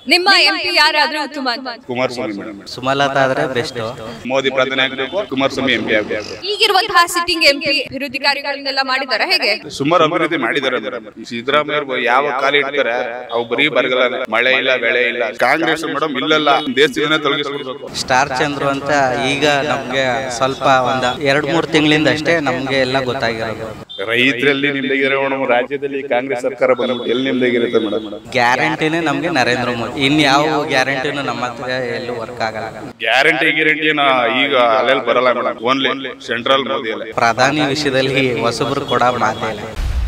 ನಿಮ್ಮ M P ಯಾರಾದ್ರೂ ಉತ್ತಮ ಅಂತ ಕುಮಾರಸ್ವಾಮಿ ಮೇಡಮ್ ಸುಮಲತಾ ಆದ್ರೆ ಬೆಸ್ಟ್ ಮೋದಿ ಪ್ರಧಾನಿ ಆಗಬೇಕು ಕುಮಾರಸ್ವಾಮಿ ಎಂ ಪಿ ಆಗಬೇಕು ಈಗಿರುವಂತಹ ಸಿಟ್ಟಿಂಗ್ ಎಂ ಪಿ ಅಭಿವೃದ್ಧಿ ಕಾರ್ಯಗಳನ್ನೆಲ್ಲ ಮಾಡಿದ್ದಾರೆ ಹೇಗೆ ಸುಮಾರು ಅಭಿವೃದ್ಧಿ ಮಾಡಿದ್ದಾರೆ ಮೇಡಮ್ ಸಿದ್ದರಾಮಯ್ಯ ಅವ್ರು ಯಾವ ಕಾಲ ಇಡ್ತಾರೆ ಅವು ಬರೀ ಬರಗಲ್ಲ ಮಳೆ ಇಲ್ಲ ಬೆಳೆ ಇಲ್ಲ ಕಾಂಗ್ರೆಸ್ ಮೇಡಮ್ ಇಲ್ಲಲ್ಲ ದೇಶದಿಂದ ತೊಲಗಿಸ್ಬಿಡ್ಬೇಕು ಸ್ಟಾರ್ ಚಂದ್ರು ಅಂತ ಈಗ ನಮ್ಗೆ ಸ್ವಲ್ಪ ಒಂದ್ ಎರಡ್ ಮೂರ್ ತಿಂಗಳಿಂದ ಅಷ್ಟೇ ನಮ್ಗೆ ಎಲ್ಲ ಗೊತ್ತಾಗಿರೋದು ರೈತರಲ್ಲಿ ನಿಮ್ದಾಗಿರೋ ಮೇಡಮ್ ರಾಜ್ಯದಲ್ಲಿ ಕಾಂಗ್ರೆಸ್ ಸರ್ಕಾರ ಬಂದ್ಬಿಟ್ಟು ಎಲ್ಲಿ ನಿಮ್ದಾಗಿರುತ್ತೆ ಮೇಡಮ್ ಗ್ಯಾರಂಟಿನೇ ನಮ್ಗೆ ನರೇಂದ್ರ ಮೋದಿ ಇನ್ ಯಾವ ಗ್ಯಾರಂಟಿನೂ ನಮ್ಮ ಹತ್ರ ಎಲ್ಲೂ ವರ್ಕ್ ಆಗಲ್ಲ ಗ್ಯಾರಂಟಿ ಗ್ಯಾರಂಟಿ ಈಗ ಅಲ್ಲೆಲ್ಲಿ ಬರಲ್ಲ ಮೇಡಮ್ ಓನ್ಲಿ ಸೆಂಟ್ರಲ್ ಮೋದಿ ಅಲ್ಲ ಪ್ರಧಾನಿ ವಿಷಯದಲ್ಲಿ ಹೊಸಬ್ರು ಕೊಡ ಮಾತೇ ಇಲ್ಲ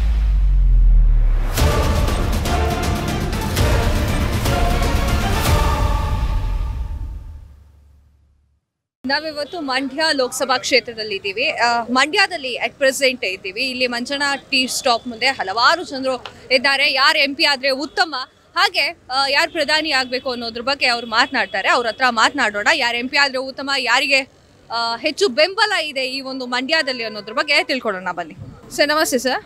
ನಾವಿವತ್ತು ಮಂಡ್ಯ ಲೋಕಸಭಾ ಕ್ಷೇತ್ರದಲ್ಲಿ ಇದ್ದೀವಿ ಆ, ಮಂಡ್ಯದಲ್ಲಿ ಅಟ್ ಪ್ರೆಸೆಂಟ್ ಇದ್ದೀವಿ ಇಲ್ಲಿ ಮಂಜನಾ ಟೀ ಸ್ಟಾಪ್ ಮುಂದೆ ಹಲವಾರು ಜನರು ಇದ್ದಾರೆ ಯಾರು ಎಂ ಪಿ ಆದ್ರೆ ಉತ್ತಮ ಹಾಗೆ ಯಾರು ಪ್ರಧಾನಿ ಆಗಬೇಕು ಅನ್ನೋದ್ರ ಬಗ್ಗೆ ಅವ್ರು ಮಾತನಾಡ್ತಾರೆ ಅವ್ರ ಹತ್ರ ಮಾತನಾಡೋಣ ಯಾರು ಎಂ ಪಿ ಆದ್ರೆ ಉತ್ತಮ ಯಾರಿಗೆ ಆ, ಹೆಚ್ಚು ಬೆಂಬಲ ಇದೆ ಈ ಒಂದು ಮಂಡ್ಯದಲ್ಲಿ ಅನ್ನೋದ್ರ ಬಗ್ಗೆ ತಿಳ್ಕೊಳ್ಳೋಣ ಬನ್ನಿ ಸರ್ ನಮಸ್ತೆ ಸರ್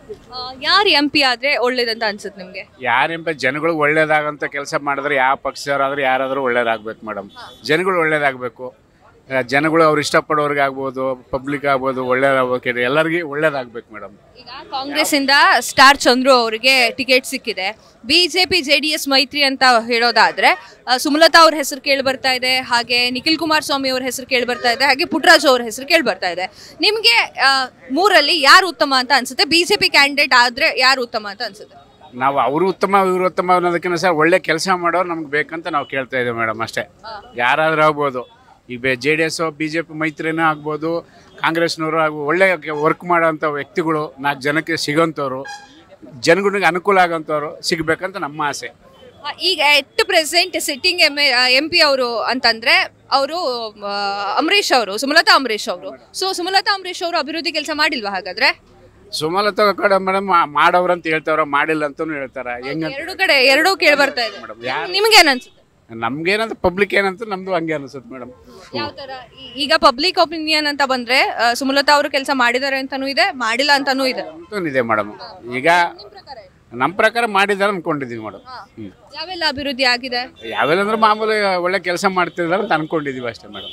ಯಾರು ಎಂ ಪಿ ಆದ್ರೆ ಒಳ್ಳೇದಂತ ಅನ್ಸುತ್ತೆ ನಿಮ್ಗೆ ಯಾರೆಂಬ ಜನಗಳು ಒಳ್ಳೇದಾಗಂತ ಕೆಲಸ ಮಾಡಿದ್ರೆ ಯಾವ ಪಕ್ಷದವರಾದ್ರೂ ಯಾರಾದರೂ ಒಳ್ಳೇದಾಗ್ಬೇಕು ಮೇಡಮ್ ಜನಗಳು ಒಳ್ಳೇದಾಗಬೇಕು ಜನಗಳು ಅವ್ರು ಇಷ್ಟಪಡೋರ್ಗೆ ಆಗ್ಬೋದು ಪಬ್ಲಿಕ್ ಆಗ್ಬೋದು ಒಳ್ಳೇದಾಗ್ಬೇಕು ಎಲ್ಲರಿಗೂ ಒಳ್ಳೇದಾಗ್ಬೇಕು ಮೇಡಮ್ ಈಗ ಕಾಂಗ್ರೆಸ್ ಇಂದ ಸ್ಟಾರ್ ಚಂದ್ರು ಅವರಿಗೆ ಟಿಕೆಟ್ ಸಿಕ್ಕಿದೆ ಬಿಜೆಪಿ ಜೆ ಡಿ ಎಸ್ ಮೈತ್ರಿ ಅಂತ ಹೇಳೋದಾದ್ರೆ ಆ, ಸುಮಲತಾ ಅವ್ರ ಹೆಸರು ಕೇಳಿ ಬರ್ತಾ ಇದೆ ಹಾಗೆ ನಿಖಿಲ್ ಕುಮಾರಸ್ವಾಮಿ ಅವ್ರ ಹೆಸರು ಕೇಳಿ ಬರ್ತಾ ಇದೆ ಹಾಗೆ ಪುಟ್ಟರಾಜು ಅವ್ರ ಹೆಸರು ಕೇಳಿ ಬರ್ತಾ ಇದೆ ನಿಮ್ಗೆ ಆ, ಮೂರಲ್ಲಿ ಯಾರು ಉತ್ತಮ ಅಂತ ಅನ್ಸುತ್ತೆ ಬಿಜೆಪಿ ಕ್ಯಾಂಡಿಡೇಟ್ ಆದ್ರೆ ಯಾರು ಉತ್ತಮ ಅಂತ ಅನ್ಸುತ್ತೆ ನಾವು ಅವರು ಉತ್ತಮ ಇವರು ಉತ್ತಮ ಅನ್ನೋದಕ್ಕಿಂತ ಸರ್ ಒಳ್ಳೆ ಕೆಲಸ ಮಾಡೋರು ನಮ್ಗೆ ಬೇಕಂತ ನಾವು ಕೇಳ್ತಾ ಇದ್ದೇವೆ ಮೇಡಮ್ ಅಷ್ಟೇ ಯಾರಾದರೂ ಆಗ್ಬೋದು ಈಗ J D S B J P ಮೈತ್ರಿನೇ ಆಗ್ಬೋದು ಕಾಂಗ್ರೆಸ್ನವರು ಹಾಗೂ ಒಳ್ಳೆ ವರ್ಕ್ ಮಾಡೋಂಥ ವ್ಯಕ್ತಿಗಳು ನಾಲ್ಕು ಜನಕ್ಕೆ ಸಿಗೋಂಥವ್ರು ಜನಗಳಿಗೆ ಅನುಕೂಲ ಆಗೋಂಥವ್ರು ಸಿಗಬೇಕಂತ ನಮ್ಮ ಆಸೆ ಆ, ಈಗ at present sitting M M P ಅವರು ಅಂತಂದ್ರೆ ಅವರು ಅಂಬರೀಶ್ ಅವರು ಸುಮಲತಾ ಅಂಬರೀಶ್ ಅವರು ಸೊ ಸುಮಲತಾ ಅಂಬರೀಶ್ ಅವರು ಅಭಿವೃದ್ಧಿ ಕೆಲಸ ಮಾಡಿಲ್ವಾ ಹಾಗಾದ್ರೆ ಸುಮಲತಾ ಕಡೆ ಮೇಡಮ್ ಮಾಡೋರು ಅಂತ ಹೇಳ್ತಾವ್ರ ಮಾಡಿಲ್ಲ ಅಂತಾನು ಹೇಳ್ತಾರ ಹೆಂಗ ಎರಡು ಕಡೆ ಎರಡೂ ಕೇಳಿ ಬರ್ತಾ ಇದೆ ಮೇಡಮ್ ಯಾರು ನಿಮ್ಗೆ ಏನ್ ಅನ್ಸುತ್ತೆ ನಮ್ಗೇನಂತ ಪಬ್ಲಿಕ್ ಏನಂತ ನಮ್ದು ಹಂಗೆ ಅನ್ಸುತ್ತೆ ಮೇಡಮ್ ಯಾವ ತರ ಈ- ಈಗ ಪಬ್ಲಿಕ್ ಒಪಿನಿಯನ್ ಅಂತ ಬಂದ್ರೆ ಆ, ಸುಮಲತಾ ಅವರು ಕೆಲಸ ಮಾಡಿದ್ದಾರೆ ಅಂತಾನೂ ಇದೆ ಮಾಡಿಲ್ಲ ಅಂತಾನೂ ಇದೆ ಇದೆ ಮೇಡಮ್ ಈಗ ನಮ್ಮ ಪ್ರಕಾರ ಮಾಡಿದಾರೆ ಅನ್ಕೊಂಡಿದೀವಿ ಮೇಡಮ್ ಹ್ಮ್ ಯಾವೆಲ್ಲ ಅಭಿವೃದ್ಧಿ ಆಗಿದೆ ಯಾವೆಲ್ಲ ಅಂದ್ರೆ ಮಾಮೂಲಿ ಒಳ್ಳೆ ಕೆಲಸ ಮಾಡ್ತಿದಾರೆ ಅಂತ ಅನ್ಕೊಂಡಿದೀವಿ ಅಷ್ಟೇ ಮೇಡಮ್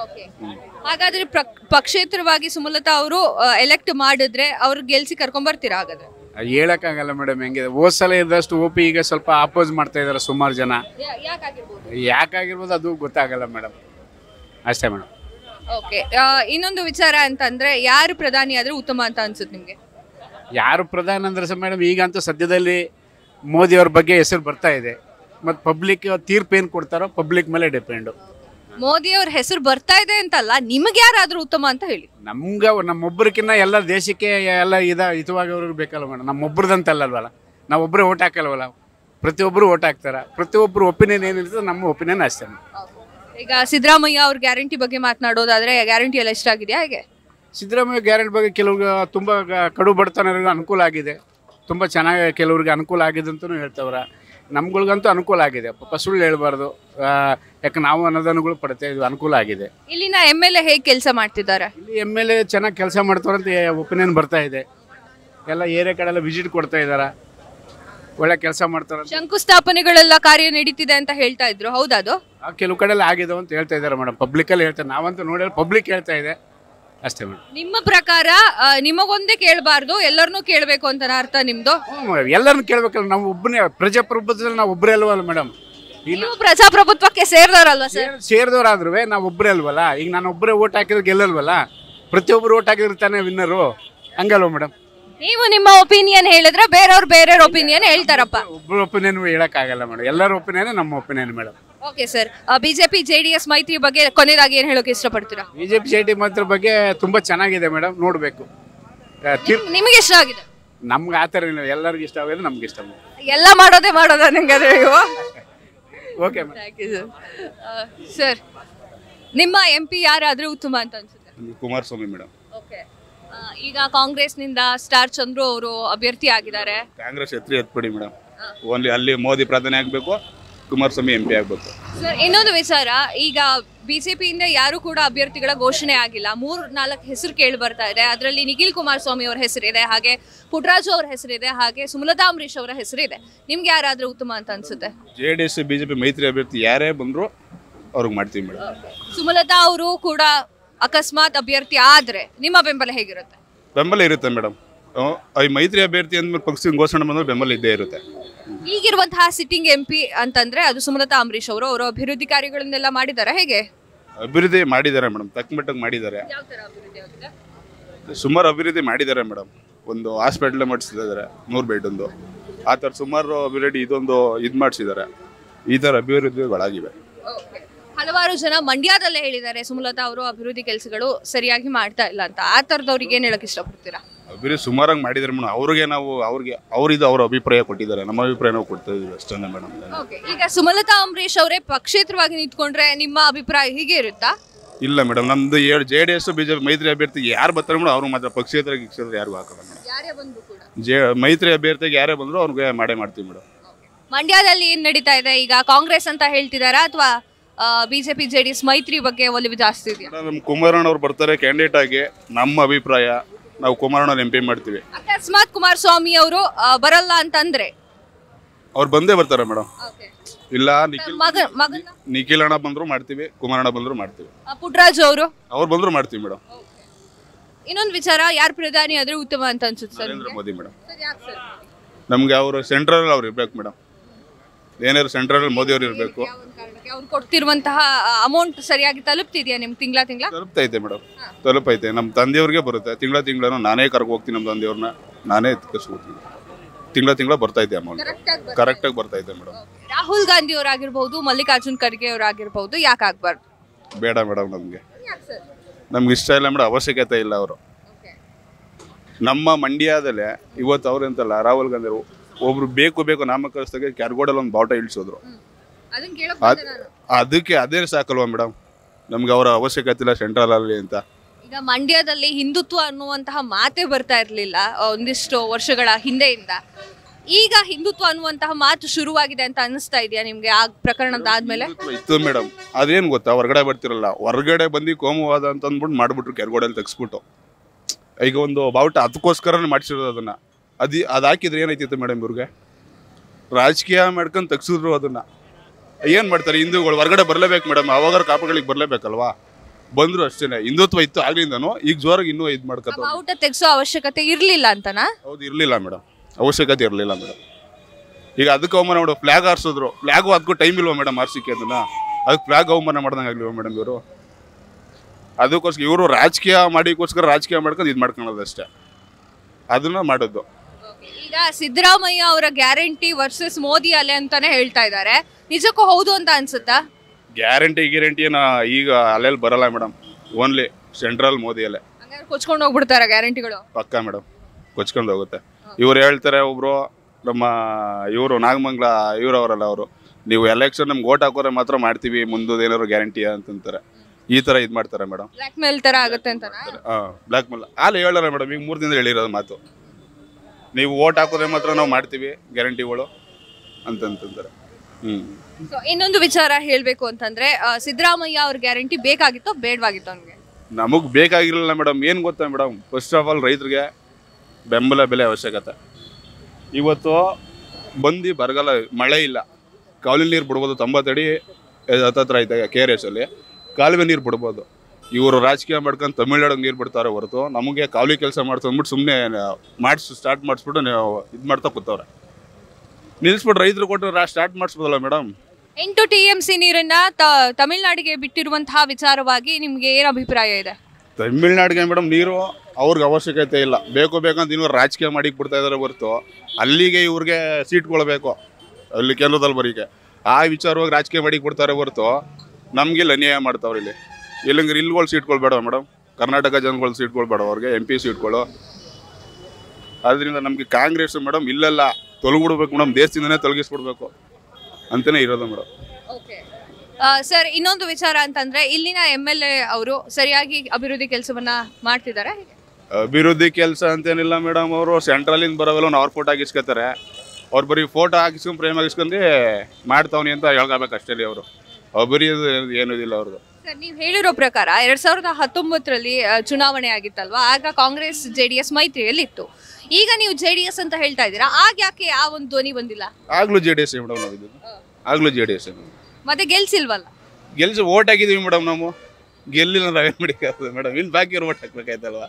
ಹಾಗಾದ್ರೆ ಪ್ರ- ಪಕ್ಷೇತರವಾಗಿ ಸುಮಲತಾ ಅವರು ಎಲೆಕ್ಟ್ ಮಾಡಿದ್ರೆ ಅವ್ರು ಗೆಲ್ಸಿ ಕರ್ಕೊಂಡ್ ಬರ್ತೀರಾ ಹಾಗಾದ್ರೆ ಹೇಳಕ್ಕಾಗಲ್ಲ ಮೇಡಮ್ ಹೆಂಗಿದೆ ಹೋದ್ ಸಲ ಇದ್ದಷ್ಟು ಓ ಪಿ ಈಗ ಸ್ವಲ್ಪ ಅಪೋಸ್ ಮಾಡ್ತಾ ಇದಾರೆ ಸುಮಾರು ಜನ ಯಾಕಾಗಿರ್ಬೋದು ಯಾಕಾಗಿರ್ಬೋದು ಅದು ಗೊತ್ತಾಗಲ್ಲ ಮೇಡಮ್ ಅಷ್ಟೇ ಮೇಡಮ್ ಓಕೆ ಇನ್ನೊಂದು ವಿಚಾರ ಅಂತಂದ್ರೆ ಯಾರು ಪ್ರಧಾನಿ ಆದ್ರೆ ಉತ್ತಮ ಅಂತ ಅನ್ಸುತ್ತೆ ನಿಮ್ಗೆ ಯಾರು ಪ್ರಧಾನ ಅಂದ್ರೆ ಸಹ ಮೇಡಮ್ ಈಗಂತೂ ಸದ್ಯದಲ್ಲಿ ಮೋದಿ ಅವ್ರ ಬಗ್ಗೆ ಹೆಸರು ಬರ್ತಾ ಇದೆ ಮತ್ತು ಪಬ್ಲಿಕ್ ತೀರ್ಪು ಏನು ಕೊಡ್ತಾರೋ ಪಬ್ಲಿಕ್ ಮೇಲೆ ಡಿಪೆಂಡು ಮೋದಿ ಅವ್ರ ಹೆಸರು ಬರ್ತಾ ಇದೆ ಅಂತಲ್ಲ ನಿಮ್ಗೆ ಯಾರಾದ್ರೂ ಉತ್ತಮ ಅಂತ ಹೇಳಿ ನಮ್ಗೆ ನಮ್ಮೊಬ್ಬರಿಗಿನ್ನ ಎಲ್ಲ ದೇಶಕ್ಕೆ ಎಲ್ಲ ಇದ ಹಿತವಾಗಿರೋರು ಬೇಕಲ್ಲ ಮೇಡಮ್ ನಮ್ಮೊಬ್ರದಂತಲ್ಲಲ್ವಲ್ಲ ನಾವೊಬ್ಬರೇ ಓಟ್ ಹಾಕಲ್ವಲ್ಲ ಪ್ರತಿಯೊಬ್ಬರು ಓಟ್ ಹಾಕ್ತಾರ ಪ್ರತಿಯೊಬ್ಬರು ಒಪಿನಿಯನ್ ಏನಿರ್ತದೆ ನಮ್ಮ ಒಪಿನಿಯನ್ ಅಷ್ಟೇ ಈಗ ಸಿದ್ದರಾಮಯ್ಯ ಅವ್ರ ಗ್ಯಾರಂಟಿ ಬಗ್ಗೆ ಮಾತನಾಡೋದಾದ್ರೆ ಗ್ಯಾರಂಟಿ ಎಲ್ಲ ಇಷ್ಟ ಆಗಿದೆಯಾ ಹೇಗೆ ಸಿದ್ದರಾಮಯ್ಯ ಗ್ಯಾರಂಟಿ ಬಗ್ಗೆ ಕೆಲವ್ರಿಗೆ ತುಂಬ ಕಡು ಬಡತನರಿಗೆ ಅನುಕೂಲ ಆಗಿದೆ ತುಂಬ ಚೆನ್ನಾಗಿ ಕೆಲವ್ರಿಗೆ ಅನುಕೂಲ ಆಗಿದೆ ಅಂತಲೂ ಹೇಳ್ತವ್ರ ನಮ್ಗಳಿಗಂತೂ ಅನುಕೂಲ ಆಗಿದೆ ಪಾಪ ಸುಳ್ಳು ಹೇಳ್ಬಾರ್ದು ಆ, ಯಾಕೆ ನಾವು ಅನುದಾನಗಳು ಪಡ್ತಾ ಇದ್ವಿ ಅನುಕೂಲ ಆಗಿದೆ ಇಲ್ಲಿನ ಎಮ್ ಎಲ್ ಎ ಹೇಗೆ ಕೆಲಸ ಮಾಡ್ತಿದ್ದಾರೆ ಇಲ್ಲಿ ಎಮ್ ಎಲ್ ಎ ಚೆನ್ನಾಗಿ ಕೆಲಸ ಮಾಡ್ತಾರಂತ ಒಪಿನಿಯನ್ ಬರ್ತಾ ಇದೆ ಎಲ್ಲ ಏರಿಯಾ ಕಡೆ ಎಲ್ಲ ವಿಸಿಟ್ ಕೊಡ್ತಾ ಇದಾರ ಒಳ್ಳೆ ಕೆಲಸ ಮಾಡ್ತಾರ ಶಂಕುಸ್ಥಾಪನೆಗಳೆಲ್ಲ ಕಾರ್ಯ ನಡೀತಿದೆ ಅಂತ ಹೇಳ್ತಾ ಇದ್ರು ಹೌದಾ ಅದು ಕೆಲವು ಕಡೆ ಎಲ್ಲ ಆಗಿದೆ ಅಂತ ಹೇಳ್ತಾ ಇದ್ದಾರೆ ಮೇಡಮ್ ಪಬ್ಲಿಕಲ್ಲಿ ಹೇಳ್ತಾರೆ ನಾವಂತೂ ನೋಡಿ ಪಬ್ಲಿಕ್ ಹೇಳ್ತಾ ಇದೆ ಅಷ್ಟೇ ಮೇಡಮ್ ನಿಮ್ಮ ಪ್ರಕಾರ ಆ, ನಿಮಗೊಂದೇ ಕೇಳಬಾರ್ದು ಎಲ್ಲರನ್ನೂ ಕೇಳಬೇಕು ಅಂತ ಅರ್ಥ ನಿಮ್ದು ಎಲ್ಲರನ್ನು ಕೇಳ್ಬೇಕಲ್ಲ ನಾವು ಒಬ್ಬನೇ ಪ್ರಜಾಪ್ರಭುತ್ವದಲ್ಲಿ ನಾವು ಒಬ್ಬರೇ ಅಲ್ವಲ್ಲ ಮೇಡಮ್ ಈಗ ನೀವು ಪ್ರಜಾಪ್ರಭುತ್ವಕ್ಕೆ ಸೇರಿದವರಲ್ವಾ ಸರ್ ಸೇರಿದವರಾದ್ರೂ ನಾವು ಒಬ್ಬರೇ ಅಲ್ವಲ್ಲ ಈಗ ನಾನು ಒಬ್ಬರೇ ಓಟ್ ಹಾಕಿದ್ರೆ ಗೆಲ್ಲಲ್ವಲ್ಲ ಪ್ರತಿಯೊಬ್ಬರು ಓಟ್ ಹಾಕಿದ್ರೆ ತಾನೇ ವಿನ್ನರು ಹಂಗಲ್ವ ಮೇಡಮ್ ನೀವು ನಿಮ್ಮ ಒಪಿನಿಯನ್ ಹೇಳಿದ್ರೆ ಬೇರೆಯವ್ರು ಬೇರೆಯವ್ರ ಒಪಿನಿಯನ್ ಹೇಳ್ತಾರಪ್ಪ ಒಬ್ಬರ ಒಪಿನಿಯನ್ ಹೇಳಕ್ಕಾಗಲ್ಲ ಮೇಡಮ್ ಎಲ್ಲರ ಒಪಿನಿಯನ್ ನಮ್ಮ opinion madam okay sir BJP JDS ಮೈತ್ರಿ ಬಗ್ಗೆ ಕೊನೆಯದಾಗಿ ಏನ್ ಹೇಳೋಕೆ ಇಷ್ಟಪಡ್ತೀರಾ ಬಿಜೆಪಿ ಜೆ ಡಿ ಮಾತ್ರ ಬಗ್ಗೆ ತುಂಬಾ ಚೆನ್ನಾಗಿದೆ ಮೇಡಮ್ ನೋಡಬೇಕು ನಿಮಗೆ ಇಷ್ಟ ಆಗಿದೆ ನಮ್ಗೆ ಆ ಥರ ಇಲ್ಲ ಎಲ್ಲರಿಗೂ ಇಷ್ಟ ಆಗೋದು ನಮ್ಗೆ ಇಷ್ಟ ಎಲ್ಲ ಮಾಡೋದೇ ಮಾಡೋದ ನಿಂಗಾದ್ರೆ ನೀವು okay madam thank you sir sir ನಿಮ್ಮ ಎಂ ಪಿ ಯಾರಾದ್ರೂ ಉತ್ತಮ ಅಂತ ಅನ್ಸುತ್ತೆ ಕುಮಾರಸ್ವಾಮಿ ಮೇಡಮ್ ಓಕೆ ಈಗ ಕಾಂಗ್ರೆಸ್ನಿಂದ ಸ್ಟಾರ್ ಚಂದ್ರು ಅವರು ಅಭ್ಯರ್ಥಿ ಆಗಿದ್ದಾರೆ ಕಾಂಗ್ರೆಸ್ ಎತ್ರಿ ಎತ್ಬಿಡಿ ಮೇಡಮ್ ಓನ್ಲಿ ಅಲ್ಲಿ ಮೋದಿ ಪ್ರಧಾನಿ ಆಗಬೇಕು ಕುಮಾರಸ್ವಾಮಿ ಎಂ ಪಿ ಆಗ್ಬೇಕು ಸರ್ ಇನ್ನೊಂದು ವಿಚಾರ ಈಗ ಬಿಜೆಪಿಯಿಂದ ಯಾರು ಕೂಡ ಅಭ್ಯರ್ಥಿಗಳ ಘೋಷಣೆ ಆಗಿಲ್ಲ ಮೂರ್ ನಾಲ್ಕು ಹೆಸರು ಕೇಳಿ ಬರ್ತಾ ಇದೆ ಅದರಲ್ಲಿ ನಿಖಿಲ್ ಕುಮಾರಸ್ವಾಮಿ ಅವರ ಹೆಸರಿದೆ ಹಾಗೆ ಪುಟ್ಟರಾಜು ಅವರ ಹೆಸರಿದೆ ಹಾಗೆ ಸುಮಲತಾ ಅಂಬರೀಶ್ ಅವರ ಹೆಸರಿದೆ ನಿಮ್ಗೆ ಯಾರಾದ್ರೂ ಉತ್ತಮ ಅಂತ ಅನ್ಸುತ್ತೆ ಜೆ ಡಿ ಎಸ್ ಬಿಜೆಪಿ ಮೈತ್ರಿ ಅಭ್ಯರ್ಥಿ ಯಾರೇ ಬಂದ್ರು ಅವ್ರಿಗೆ ಮಾಡ್ತೀವಿ ಮೇಡಮ್ ಸುಮಲತಾ ಅವರು ಕೂಡ ಅಕಸ್ಮಾತ್ ಅಭ್ಯರ್ಥಿ ಆದ್ರೆ ನಿಮ್ಮ ಬೆಂಬಲ ಹೇಗಿರುತ್ತೆ ಬೆಂಬಲ ಇರುತ್ತೆ ಮೇಡಮ್ ಈ ಮೈತ್ರಿ ಅಭ್ಯರ್ಥಿ ಅಂದ್ಮೇಲೆ ಪಕ್ಷದ ಘೋಷಣೆ ಬಂದ್ರೆ ಬೆಂಬಲ ಇದ್ದೇ ಇರುತ್ತೆ ಈಗಿರುವಂತಹ ಸಿಟ್ಟಿಂಗ್ ಎಂ ಪಿ ಅಂತಂದ್ರೆ ಅದು ಸುಮಲತಾ ಅಂಬರೀಶ್ ಅವರು ಅವರು ಅಭಿವೃದ್ಧಿ ಕಾರ್ಯಗಳನ್ನೆಲ್ಲ ಮಾಡಿದ್ದಾರೆ ಹೇಗೆ ಅಭಿವೃದ್ಧಿ ಮಾಡಿದ್ದಾರೆ ಮೇಡಮ್ ತಕ್ಕ ಮಟ್ಟಿಗೆ ಮಾಡಿದ್ದಾರೆ ಯಾವ ತರ ಅಭಿವೃದ್ಧಿ ಆಗಿದೆ ಸುಮಾರು ಅಭಿವೃದ್ಧಿ ಮಾಡಿದ್ದಾರೆ ಮೇಡಮ್ ಒಂದು ಹಾಸ್ಪಿಟ್ಲ್ ಮಾಡಿಸಿದ್ದಾರೆ ನೂರು ಬೆಡ್ಡೊಂದು ಆ ಥರ ಸುಮಾರು ಅಭಿವೃದ್ಧಿ ಇದೊಂದು ಇದು ಮಾಡಿಸಿದ್ದಾರೆ ಈ ಥರ ಅಭಿವೃದ್ಧಿಗಳಾಗಿವೆ Okay. ಹಲವಾರು ಜನ ಮಂಡ್ಯದಲ್ಲೇ ಹೇಳಿದ್ದಾರೆ ಸುಮಲತಾ ಅವರು ಅಭಿವೃದ್ಧಿ ಕೆಲಸಗಳು ಸರಿಯಾಗಿ ಮಾಡ್ತಾ ಇಲ್ಲ ಅಂತ ಆ ತರದವ್ರಿಗೆ ಏನ್ ಹೇಳಕ್ ಇಷ್ಟಪಡ್ತೀರಾ ಅಭಿವೃದ್ಧಿ ಸುಮಾರಾಗಿ ಮಾಡಿದ್ದಾರೆ ಮೇಡಮ್ ಅವ್ರಿಗೆ ನಾವು ಅವ್ರಿಗೆ ಅವ್ರಿದು ಅವ್ರ ಅಭಿಪ್ರಾಯ ಕೊಟ್ಟಿದ್ದಾರೆ ನಮ್ಮ ಅಭಿಪ್ರಾಯ ನಾವು ಕೊಡ್ತಾ ಇದೀವಿ ಅಷ್ಟೇ ಮೇಡಮ್ Okay. ಈಗ ಸುಮಲತಾ ಅಂಬರೀಶ್ ಅವರೇ ಪಕ್ಷೇತರವಾಗಿ ನಿಂತ್ಕೊಂಡ್ರೆ ನಿಮ್ಮ ಅಭಿಪ್ರಾಯ ಹೀಗೆ ಇರುತ್ತಾ ಇಲ್ಲ ಮೇಡಮ್ ನಮ್ದು ಏಳು ಜೆ ಡಿ ಎಸ್ ಬಿಜೆಪಿ ಮೈತ್ರಿ ಅಭ್ಯರ್ಥಿ ಯಾರು ಬರ್ತಾರೆ ಮೇಡಮ್ ಅವ್ರು ಮಾತ್ರ ಪಕ್ಷೇತರ ಗಿಕ್ಷೇತರ ಯಾರಿಗೂ ಹಾಕಲ್ಲ ಮೇಡಮ್ ಯಾರೇ ಬಂದ್ರು ಕೂಡ ಜೆ ಮೈತ್ರಿ ಅಭ್ಯರ್ಥಿಗೆ ಯಾರೇ ಬಂದ್ರು ಅವ್ರಿಗೆ ಮಾಡೇ ಮಾಡ್ತೀವಿ ಮೇಡಮ್ ಮಂಡ್ಯದಲ್ಲಿ ಏನ್ ನಡೀತಾ ಇದೆ ಈಗ ಕಾಂಗ್ರೆಸ್ ಅಂತ ಹೇಳ್ತಿದಾರಾ ಅಥವಾ ಬಿಜೆಪಿ ಜೆಡಿಎಸ್ ಮೈತ್ರಿ ಬಗ್ಗೆ ಒಲವು ಜಾಸ್ತಿ ಇದೆಯಾ ನಮ್ಮ ಕುಮಾರಣ್ಣ ಅವ್ರು ಬರ್ತಾರೆ ಕ್ಯಾಂಡಿಡೇಟ್ ಆಗಿ ನಮ್ಮ ಅಭಿಪ್ರಾಯ ನಾವು ಕುಮಾರಣ್ಣ ಎಂ ಪಿ ಮಾಡ್ತೀವಿ ಅಕಸ್ಮಾತ್ ಕುಮಾರಸ್ವಾಮಿ ಅವರು ಬರಲ್ಲ ಅಂತಂದ್ರೆ ಅವ್ರು ಬಂದೇ ಬರ್ತಾರೆ ಮೇಡಮ್ ಇಲ್ಲ ನಿಖಿಲ್ ಮಗ ಮಗನ ನಿಖಿಲ್ ಅಣ್ಣ ಬಂದ್ರು ಮಾಡ್ತೀವಿ ಕುಮಾರಣ್ಣ ಬಂದ್ರು ಮಾಡ್ತೀವಿ ಆ, ಪುಟ್ಟರಾಜು ಅವರು ಅವ್ರು ಬಂದ್ರು ಮಾಡ್ತೀವಿ ಮೇಡಮ್ ಇನ್ನೊಂದು ವಿಚಾರ ಯಾರು ಪ್ರಧಾನಿ ಆದ್ರೆ ಉತ್ತಮ ಅಂತ ಅನ್ಸುತ್ತೆ sir Narendra Modi madam sir ಯಾಕೆ ಸರ್ ನಮ್ಗೆ ಅವರು ಸೆಂಟ್ರಲ್ ಅವ್ರು ಇರ್ಬೇಕು ಮೇಡಮ್ ಏನಾದ್ರು ಸೆಂಟ್ರಲ್ ಮೋದಿ ಅವ್ರು ಇರಬೇಕು ಅವ್ರು ಕೊಡ್ತಿರುವಂತಹ ಅಮೌಂಟ್ ಸರಿಯಾಗಿ ತಲುಪ್ತಿದ್ಯಾ ನಿಮ್ ತಿಂಗಳ ತಿಂಗಳ ತಲುಪ್ತೈತೆ ಮೇಡಮ್ ತಲುಪೈತೆ ನಮ್ಮ ತಂದೆಯವ್ರಿಗೆ ಬರುತ್ತೆ ತಿಂಗಳ ತಿಂಗಳ ನಾನೇ ಕರ್ಕೊ ಹೋಗ್ತೀನಿ ನಮ್ಮ ತಂದೆಯವ್ರನ್ನ ನಾನೇ ಎತ್ಕಿಸ್ಕೊತೀನಿ ತಿಂಗಳ ತಿಂಗಳ ಬರ್ತೈತೆ ಅಮೌಂಟ್ ಕರೆಕ್ಟಾಗಿ ಬರ್ತೈತೆ ಮೇಡಮ್ ರಾಹುಲ್ ಗಾಂಧಿ ಅವರಾಗಿರ್ಬಹುದು ಮಲ್ಲಿಕಾರ್ಜುನ್ ಖರ್ಗೆ ಅವರಾಗಿರ್ಬಹುದು ಯಾಕೆ ಆಗ್ಬಾರ್ದು ಬೇಡ ಮೇಡಮ್ ನಮಗೆ ನಮ್ಗೆ ಇಷ್ಟ ಇಲ್ಲ ಮೇಡಮ್ ಅವಶ್ಯಕತೆ ಇಲ್ಲ ಅವರು ನಮ್ಮ ಮಂಡ್ಯದಲ್ಲೇ ಇವತ್ತು ಅವ್ರೆಂತಲ್ಲ ರಾಹುಲ್ ಗಾಂಧಿ ಅವರು ಒಬ್ರು ಬೇಕು ಬೇಕು ನಾಮಕರಿಸಿದಾಗ ಕ್ಯಾರ್ಗೋಡಲ್ಲಿ ಒಂದು ಬಾವುಟ ಇಳಿಸಿದ್ರು ಅದನ್ನ ಕೇಳಕ್ ಅದ್- ಅದಕ್ಕೆ ಅದೇ ಸಾಕಲ್ವಾ ಮೇಡಮ್ ನಮ್ಗೆ ಅವರ ಅವಶ್ಯಕತೆ ಇಲ್ಲ ಸೆಂಟ್ರಲ್ ಅಲ್ಲಿ ಅಂತ ಈಗ ಮಂಡ್ಯದಲ್ಲಿ ಹಿಂದುತ್ವ ಅನ್ನುವಂತಹ ಮಾತೇ ಬರ್ತಾ ಇರಲಿಲ್ಲ ಒಂದಿಷ್ಟು ವರ್ಷಗಳ ಹಿಂದೆಯಿಂದ ಈಗ ಹಿಂದುತ್ವ ಅನ್ನುವಂತಹ ಮಾತು ಶುರುವಾಗಿದೆ ಅಂತ ಅನಿಸ್ತಾ ಇದೆಯಾ ನಿಮ್ಗೆ ಆ ಪ್ರಕರಣದಾದ್ಮೇಲೆ ಹಿಂದುತ್ವ ಇತ್ತು ಮೇಡಮ್ ಅದೇನ್ ಗೊತ್ತಾ ಹೊರಗಡೆ ಬರ್ತಿರಲ್ಲ ಹೊರಗಡೆ ಬಂದು ಕೋಮುವಾದ ಅಂತ ಅಂದ್ಬಿಟ್ಟು ಮಾಡ್ಬಿಟ್ರು ಕೆರ್ಗೋಡಲ್ಲಿ ತೆಗ್ಸ್ಬಿಟ್ಟು ಈಗ ಒಂದು ಬಾವುಟ ಅದಕ್ಕೋಸ್ಕರನೇ ಮಾಡಿಸಿರೋದು ಅದನ್ನ ಅದು ಅದು ಹಾಕಿದ್ರೆ ಏನಾಯ್ತಿತ್ತು ಮೇಡಮ್ ಇವ್ರಿಗೆ ರಾಜಕೀಯ ಮಾಡ್ಕೊಂಡು ತೆಗ್ಸಿದ್ರು ಅದನ್ನ ಏನ್ ಮಾಡ್ತಾರೆ ಹಿಂದೂಗಳು ಹೊರಗಡೆ ಬರ್ಲೇಬೇಕು ಮೇಡಮ್ ಅವಾಗ ಕಾಪಗಳಿಗೆ ಬರ್ಲೇಬೇಕಲ್ವಾ ಬಂದ್ರು ಅಷ್ಟೇನೆ ಹಿಂದುತ್ವ ಇತ್ತು ಆಗ್ಲಿಂದನು ಈಗ ಜೋರಾಗಿ ಇನ್ನೂ ಇದು ಆ ಮಾಡ್ಕೊತ ಬಾವುಟ ತೆಗ್ಸೋ ಅವಶ್ಯಕತೆ ಇರ್ಲಿಲ್ಲ ಅಂತನಾ ಹೌದು ಇರಲಿಲ್ಲ ಮೇಡಮ್ ಅವಶ್ಯಕತೆ ಇರಲಿಲ್ಲ ಮೇಡಮ್ ಈಗ ಅದಕ್ಕೆ ಅವಮಾನ ಮಾಡು ಫ್ಲಾಗ್ ಹಾರಿಸಿದ್ರು ಫ್ಲಾಗು ಅದಕ್ಕೂ ಟೈಮ್ ಇಲ್ವಾ ಮೇಡಮ್ ಹಾರ್ಸಿಕೆ ಅದನ್ನ ಅದಕ್ಕೆ ಫ್ಲಾಗ್ ಅವಮಾನ ಮಾಡ್ದಂಗೆ ಆಗ್ಲಿಲ್ವಾ ಮೇಡಮ್ ಇವರು ಅದಕ್ಕೋಸ್ಕರ ಇವರು ರಾಜಕೀಯ ಮಾಡಿಕೋಸ್ಕರ ರಾಜಕೀಯ ಮಾಡ್ಕೊಂಡು ಇದು ಮಾಡ್ಕೊಳೋದು ಅಷ್ಟೇ ಅದನ್ನ ಮಾಡೋದು ಈಗ ಸಿದ್ದರಾಮಯ್ಯ ಅವರ ಗ್ಯಾರಂಟಿ ವರ್ಸಸ್ ಮೋದಿ ಅಲೆ ಅಂತಾನೆ ಹೇಳ್ತಾ ಇದ್ದಾರೆ ನಿಜಕ್ಕೂ ಹೌದು ಅಂತ ಅನ್ಸುತ್ತಾ ಗ್ಯಾರಂಟಿ ಗ್ಯಾರಂಟಿ ಏನ ಈಗ ಅಲ್ಲೆಲ್ಲಿ ಬರಲ್ಲ ಮೇಡಮ್ ಓನ್ಲಿ ಸೆಂಟ್ರಲ್ ಮೋದಿಯಲ್ಲೇ ಹಂಗಾದ್ರೆ ಕೊಚ್ಕೊಂಡು ಹೋಗ್ಬಿಡ್ತಾರ ಗ್ಯಾರಂಟಿಗಳು ಪಕ್ಕ ಮೇಡಮ್ ಕೊಚ್ಕೊಂಡು ಹೋಗುತ್ತೆ ಇವ್ರು ಹೇಳ್ತಾರೆ ಒಬ್ರು ನಮ್ಮ ಇವರು ನಾಗಮಂಗ್ಲ ಇವ್ರು ಅವರಲ್ಲ ಅವರು ನೀವು ಎಲೆಕ್ಷನ್ ನಮ್ಗೆ ಓಟ್ ಹಾಕೋರೆ ಮಾತ್ರ ಮಾಡ್ತೀವಿ ಮುಂದದ ಏನಾದ್ರು ಗ್ಯಾರಂಟಿ ಅಂತಂತಾರೆ ಈ ತರ ಇದು ಮಾಡ್ತಾರೆ ಮೇಡಮ್ ಬ್ಲಾಕ್ ಮೇಲ್ ತರ ಆಗುತ್ತೆ ಅಂತನಾ ಹಾಂ ಬ್ಲ್ಯಾಕ್ ಮೇಲ್ ಅಲ್ಲಿ ಹೇಳಾರ ಮೇಡಮ್ ಈಗ ಮೂರು ದಿನದ ಹೇಳಿರೋದು ಮಾತು ನೀವು ಓಟ್ ಹಾಕೋದ್ರೆ ಮಾತ್ರ ನಾವು ಮಾಡ್ತೀವಿ ಗ್ಯಾರಂಟಿಗಳು ಅಂತಂತಾರೆ ಹ್ಞೂ ಸೊ ಇನ್ನೊಂದು ವಿಚಾರ ಹೇಳ್ಬೇಕು ಅಂತಂದ್ರೆ ಆ, ಸಿದ್ದರಾಮಯ್ಯ ಅವ್ರ ಗ್ಯಾರಂಟಿ ಬೇಕಾಗಿತ್ತೋ ಬೇಡವಾಗಿತ್ತು ಅವ್ನಿಗೆ ನಮಗೆ ಬೇಕಾಗಿರಲಿಲ್ಲ ಮೇಡಮ್ ಏನು ಗೊತ್ತಾ ಮೇಡಮ್ ಫಸ್ಟ್ ಆಫ್ ಆಲ್ ರೈತರಿಗೆ ಬೆಂಬಲ ಬೆಲೆ ಅವಶ್ಯಕತೆ ಇವತ್ತು ಬಂದು ಬರಗಾಲ ಮಳೆ ಇಲ್ಲ ಕಾಲುವೆ ನೀರು ಬಿಡ್ಬೋದು ತೊಂಬತ್ತಡಿ ಹತ್ತತ್ರ ಐತೆ ಕೆ ಆರ್ ಎಸ್ ಅಲ್ಲಿ ಕಾಲುವೆ ನೀರು ಬಿಡ್ಬೋದು ಇವರು ರಾಜಕೀಯ ಮಾಡ್ಕೊಂಡು ತಮಿಳ್ನಾಡಿಗೆ ನೀರು ಬಿಡ್ತಾರೆ ಹೊರತು ನಮಗೆ ಕಾವಲಿ ಕೆಲಸ ಮಾಡ್ತಂದ್ಬಿಟ್ಟು ಸುಮ್ಮನೆ ಮಾಡಿಸಿ ಸ್ಟಾರ್ಟ್ ಮಾಡಿಸ್ಬಿಟ್ಟು ನೀವು ಇದು ಮಾಡ್ತಾ ಕೂತವ್ರೆ ನಿಲ್ಲಿಸ್ಬಿಟ್ಟು ರೈತರು ಕೊಟ್ಟು ರಾ ಸ್ಟಾರ್ಟ್ ಮಾಡಿಸ್ಬೋದಲ್ಲ ಮೇಡಮ್ ಎಂಟು ಟಿ ಎಂ ಸಿ ನೀರನ್ನ ತ- ತಮಿಳ್ನಾಡಿಗೆ ಬಿಟ್ಟಿರುವಂತಹ ವಿಚಾರವಾಗಿ ನಿಮ್ಗೆ ಏನ್ ಅಭಿಪ್ರಾಯ ಇದೆ ತಮಿಳ್ನಾಡಿಗೆ ಮೇಡಮ್ ನೀರು ಅವ್ರಿಗೆ ಅವಶ್ಯಕತೆ ಇಲ್ಲ ಬೇಕು ಬೇಕಂತ ಇನ್ನು ರಾಜಕೀಯ ಮಾಡಿ ಬಿಡ್ತಾ ಇದಾರೆ ಹೊರತು ಅಲ್ಲಿಗೆ ಇವ್ರಿಗೆ ಸೀಟ್ಗಳು ಬೇಕು ಅಲ್ಲಿ ಕೇಂದ್ರದಲ್ಲಿ ಬರೀಕೆ ಆ ವಿಚಾರವಾಗಿ ರಾಜಕೀಯ ಮಾಡಿ ಬಿಡ್ತಾರೆ ಹೊರತು ನಮ್ಗೆ ಇಲ್ಲಿ ಅನ್ಯಾಯ ಮಾಡ್ತಾವ್ರೆ ಇಲ್ಲಿ ಇಲ್ಲಂಗ್ರೆ ಇಲ್ಗಳು ಸೀಟ್ಗಳು ಬೇಡ ಮೇಡಮ್ ಕರ್ನಾಟಕ ಜನಗಳ ಸೀಟ್ಗಳು ಬೇಡ ಅವ್ರಿಗೆ ಎಂ ಪಿ ಸೀಟ್ಗಳು ಅದರಿಂದ ನಮಗೆ ಕಾಂಗ್ರೆಸ್ ಮೇಡಮ್ ಇಲ್ಲೆಲ್ಲ ತೊಲಗಿಡ್ಬೇಕು ಮೇಡಮ್ ದೇಶದಿಂದನೇ ತೊಲಗಿಸ್ಬಿಡ್ಬೇಕು ಅಂತಲೇ ಇರೋದು ಮೇಡಮ್ ಸರ್ ಇನ್ನೊಂದು ವಿಚಾರ ಅಂತಂದ್ರೆ ಇಲ್ಲಿನ ಎಂ ಎಲ್ ಎ ಅವರು ಸರಿಯಾಗಿ ಅಭಿವೃದ್ಧಿ ಕೆಲಸವನ್ನ ಮಾಡ್ತಿದ್ದಾರೆ ಅಭಿವೃದ್ಧಿ ಕೆಲಸ ಅಂತೇನಿಲ್ಲ ಮೇಡಮ್ ಅವರು ಸೆಂಟ್ರಲಿಂದ ಬರೋವೆಲ್ಲ ಅವ್ರ ಫೋಟೋ ಹಾಕಿಸ್ಕೊತಾರೆ ಅವ್ರು ಬರೀ ಫೋಟೋ ಹಾಕಿಸ್ಕೊಂಡು ಪ್ರೇಮ ಹಾಕಿಸ್ಕೊಂಡು ಮಾಡ್ತಾವನಿ ಅಂತ ಹೇಳ್ಕೋಬೇಕು ಅಷ್ಟೇ ರೀ ಅವರು ಒಬ್ಬರಿ ಏನೂ ಇಲ್ಲ ಅವ್ರದ್ದು ಸರ್ ನೀವು ಹೇಳಿರೋ ಪ್ರಕಾರ ಎರಡ್ ಸಾವಿರದ ಹತ್ತೊಂಬತ್ತರಲ್ಲಿ ಆ, ಚುನಾವಣೆ ಆಗಿತ್ತಲ್ವಾ ಆಗ ಕಾಂಗ್ರೆಸ್ ಜೆ ಡಿ ಎಸ್ ಮೈತ್ರಿಯಲ್ಲಿ ಇತ್ತು ಈಗ ನೀವು ಜೆ ಡಿ ಎಸ್ ಅಂತ ಹೇಳ್ತಾ ಇದ್ದೀರಾ ಆಗ ಯಾಕೆ ಆ ಒಂದು ಧ್ವನಿ ಬಂದಿಲ್ಲ ಆಗ್ಲೂ ಜೆ ಡಿ ಎಸ್ ಮೇಡಮ್ ನಾವು ಇದು ಆಗ್ಲೂ ಜೆ ಡಿ ಎಸ್ ಮತ್ತೆ ಗೆಲ್ಸಿಲ್ವಲ್ಲ ಗೆಲ್ಸಿ ಓಟ್ ಹಾಕಿದೀವಿ ಮೇಡಮ್ ನಾವು ಗೆಲ್ಲಿಲ್ಲ ನಾವೇನು ಮಾಡಿಕಾಗ್ತದೆ ಮೇಡಮ್ ಇಲ್ಲಿ ಬಾಕಿ ಓಟ್ ಹಾಕ್ಬೇಕಾಯ್ತಲ್ವಾ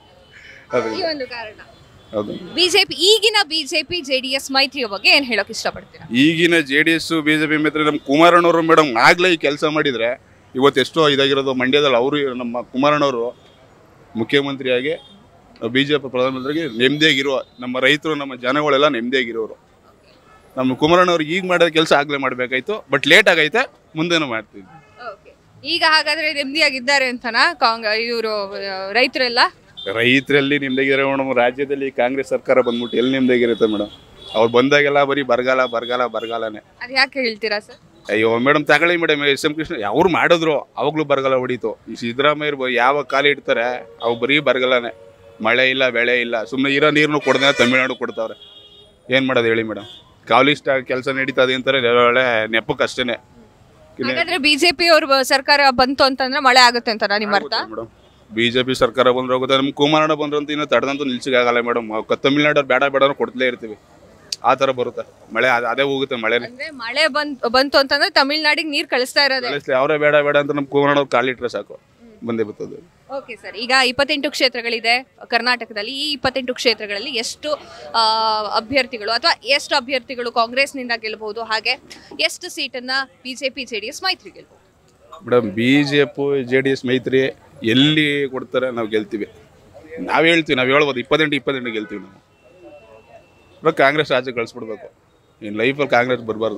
ಅದು ಈ ಒಂದು ಕಾರಣ ಹೌದು ಬಿಜೆಪಿ ಈಗಿನ ಬಿಜೆಪಿ ಜೆ ಡಿ ಎಸ್ ಮೈತ್ರಿಯ ಬಗ್ಗೆ ಏನ್ ಹೇಳಕ್ ಇಷ್ಟಪಡ್ತೀರಾ ಈಗಿನ J D S B J P ಮಿತ್ರ ನಮ್ಮ ಕುಮಾರಣ್ಣವರು ಮೇಡಮ್ ಆಗ್ಲೇ ಈ ಕೆಲಸ ಮಾಡಿದರೆ ಇವತ್ತು ಎಷ್ಟೋ ಇದಾಗಿರೋದು ಮಂಡ್ಯದಲ್ಲಿ ಅವರು ನಮ್ಮ ಕುಮಾರಣ್ಣವರು ಮುಖ್ಯಮಂತ್ರಿಯಾಗಿ ಬಿ ಜೆ ಪಿ ಪ್ರಧಾನಮಂತ್ರಿಗೆ ನೆಮ್ಮದಿಯಾಗಿರುವ ನಮ್ಮ ರೈತರು ನಮ್ಮ ಜನಗಳೆಲ್ಲ ನೆಮ್ಮದಿಯಾಗಿರೋರು ನಮ್ಮ ಕುಮಾರಣ್ಣವ್ರು ಈಗ ಮಾಡಿದ ಕೆಲಸ ಆಗಲೇ ಮಾಡಬೇಕಾಯ್ತು ಬಟ್ ಲೇಟ್ ಆಗೈತೆ ಮುಂದೆನೂ ಮಾಡ್ತೀವಿ ಈಗ ಹಾಗಾದ್ರೆ ನೆಮ್ಮದಿಯಾಗಿದ್ದಾರೆ ಅಂತನಾ ಕಾಂಗ್ ಇವರು ರೈತರೆಲ್ಲ ರೈತರಲ್ಲಿ ನೆಮ್ಮದಿಯಾಗಿರೋ ಮೇಡಮ್ ರಾಜ್ಯದಲ್ಲಿ ಕಾಂಗ್ರೆಸ್ ಸರ್ಕಾರ ಬಂದ್ಬಿಟ್ಟು ಎಲ್ಲಿ ನೆಮ್ಮದಿಯಾಗಿರುತ್ತೆ ಮೇಡಮ್ ಅವ್ರು ಬಂದಾಗೆಲ್ಲ ಬರೀ ಬರಗಾಲ ಬರಗಾಲ ಬರಗಾಲನೇ ಅದ್ ಯಾಕೆ ಹೇಳ್ತೀರಾ ಸರ್ ಅಯ್ಯೋ ಮೇಡಮ್ ತಗೊಳ್ಳಿ ಮೇಡಮ್ ಎಸ್ ಎಂ ಕೃಷ್ಣ ಅವ್ರು ಮಾಡಿದ್ರು ಅವಾಗ್ಲೂ ಬರಗಾಲ ಹೊಡೀತು ಈ ಸಿದ್ದರಾಮಯ್ಯರು ಯಾವ ಕಾಲ ಇಡ್ತಾರೆ ಅವು ಬರೀ ಬರಗಾಲನೇ ಮಳೆ ಇಲ್ಲ ಬೆಳೆ ಇಲ್ಲ ಸುಮ್ಮನೆ ಇರೋ ನೀರನ್ನು ಕೊಡ್ದೆ ತಮಿಳ್ನಾಡು ಕೊಡ್ತಾವ್ರೆ ಏನು ಮಾಡೋದು ಹೇಳಿ ಮೇಡಮ್ ಕಾವಲಿಷ್ಟ ಕೆಲಸ ನಡೀತದೆ ಅಂತಾರೆ ಒಳ್ಳೆ ನೆಪಕ್ಕೆ ಅಷ್ಟೇನೆ ಹಾಗಾದ್ರೆ ಬಿಜೆಪಿ ಅವ್ರ ಸರ್ಕಾರ ಬಂತು ಅಂತಂದ್ರೆ ಮಳೆ ಆಗುತ್ತೆ ಅಂತನಾ ನಿಮ್ಮ ಅರ್ಥ ಮೇಡಮ್ ಬಿಜೆಪಿ ಸರ್ಕಾರ ಬಂದ್ರೆ ಹೋಗುತ್ತೆ ನಮ್ಮ ಕುಮಾರಣ್ಣ ಬಂದ್ರು ಅಂತ ಇನ್ನೂ ತಡೆದಂತೂ ನಿಲ್ಸಿಗಾಗಲ್ಲ ಮೇಡಮ್ ತಮಿಳ್ನಾಡವ್ರು ಬೇಡ ಬೇಡ ಅನ್ನೋ ಕೊಡ್ತಲೇ ಇರ್ತೀವಿ ಆ ಥರ ಬರುತ್ತೆ ಮಳೆ ಅದ್- ಅದೇ ಹೋಗುತ್ತೆ ಮಳೆನೇ ಅಂದ್ರೆ ಮಳೆ ಬಂತ್ ಬಂತು ಅಂತಂದ್ರೆ ತಮಿಳ್ನಾಡಿಗೆ ನೀರ್ ಕಳಿಸ್ತಾ ಇರೋದೇ ಕಳಿಸ್ಲಿ ಅವರೇ ಬೇಡ ಬೇಡ ಅಂತ ನಮ್ಮ ಕುಮಾರಣ್ಣ ಕಾಲಿಟ್ರೆ ಸಾಕು ಬಂದೇ ಬರ್ತದೆ ಓಕೆ ಸರ್ ಈಗ ಇಪ್ಪತ್ತೆಂಟು ಕ್ಷೇತ್ರಗಳಿದೆ ಕರ್ನಾಟಕದಲ್ಲಿ ಈ ಇಪ್ಪತ್ತೆಂಟು ಕ್ಷೇತ್ರಗಳಲ್ಲಿ ಎಷ್ಟು ಆ, ಅಭ್ಯರ್ಥಿಗಳು ಅಥವಾ ಎಷ್ಟು ಅಭ್ಯರ್ಥಿಗಳು ಕಾಂಗ್ರೆಸ್ನಿಂದ ಗೆಲ್ಲಬಹುದು ಹಾಗೆ ಎಷ್ಟು ಸೀಟನ್ನ ಬಿಜೆಪಿ ಜೆ ಡಿ ಎಸ್ ಮೈತ್ರಿ ಗೆಲ್ಬಹುದು madam B J P J D S ಮೈತ್ರಿ ಎಲ್ಲಿ ಕೊಡ್ತಾರೆ ನಾವು ಗೆಲ್ತೀವಿ ನಾವು ಹೇಳ್ತೀವಿ ನಾವು ಹೇಳ್ಬೋದು ಇಪ್ಪತ್ತೆಂಟು ಇಪ್ಪತ್ತೆಂಟು ಗೆಲ್ತೀವಿ ನಾವು ಇವಾಗ ಕಾಂಗ್ರೆಸ್ ಆಚೆ ಕಳಿಸ್ಬಿಡ್ಬೇಕು ಇನ್ನು ಲೈಫಲ್ಲಿ ಕಾಂಗ್ರೆಸ್ ಬರಬಾರ್ದು